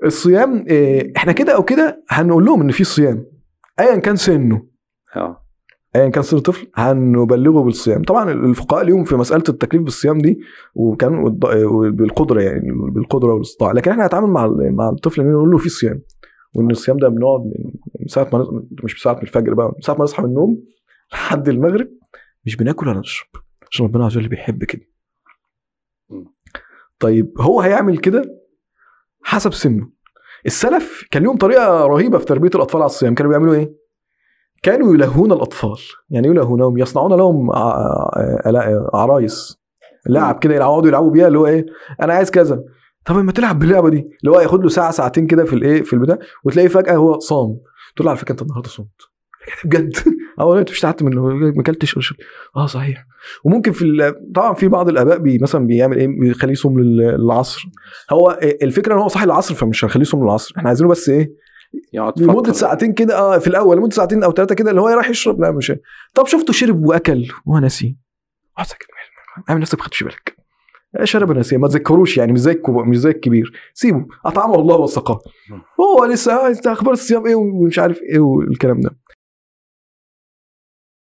الصيام آه، احنا كده او كده هنقول لهم ان في صيام ايا كان سنه اه ايا كان سن الطفل هنبلغه بالصيام طبعا الفقهاء اليوم في مساله التكليف بالصيام دي وكان والض- بالقدره يعني بالقدره والاستطاعه لكن احنا هنتعامل مع ال- مع الطفل إن نقول له في صيام وان الصيام ده بنقعد من من ساعه ما نص- مش من ساعه من الفجر بقى من ساعه ما نصحى من النوم لحد المغرب مش بناكل ولا نشرب عشان ربنا عز وجل بيحب كده م. طيب هو هيعمل كده حسب سنه السلف كان لهم طريقه رهيبه في تربيه الاطفال على الصيام كانوا بيعملوا ايه كانوا يلهون الاطفال يعني يلهونهم يصنعون لهم ع- ع- عرايس لعب كده يقعدوا يلعبوا بيها اللي هو ايه انا عايز كذا طب ما تلعب باللعبه دي اللي هو ياخد له ساعه ساعتين كده في الايه في البتاع وتلاقيه فجاه هو صام تقول له على فكره انت النهارده صمت بجد اه انت مش تعبت من ما اكلتش ولا شربت. اه صحيح وممكن في ال- طبعا في بعض الاباء بي مثلا بيعمل ايه بيخليه يصوم لل- للعصر هو الفكره ان هو صاحي العصر فمش هنخليه يصوم للعصر احنا عايزينه بس ايه يقعد لمده فترة. ساعتين كده اه في الاول لمده ساعتين او ثلاثه كده اللي هو رايح يشرب لا مش طب شفته شرب واكل وهو ناسي اقعد ساكت اعمل نفسك ما خدتش بالك شرب ناسي ما تذكروش يعني مش زي الكب- مش زي الكبير سيبه اطعمه الله وسقاه هو لسه آه، انت اخبار الصيام ايه ومش عارف ايه والكلام ده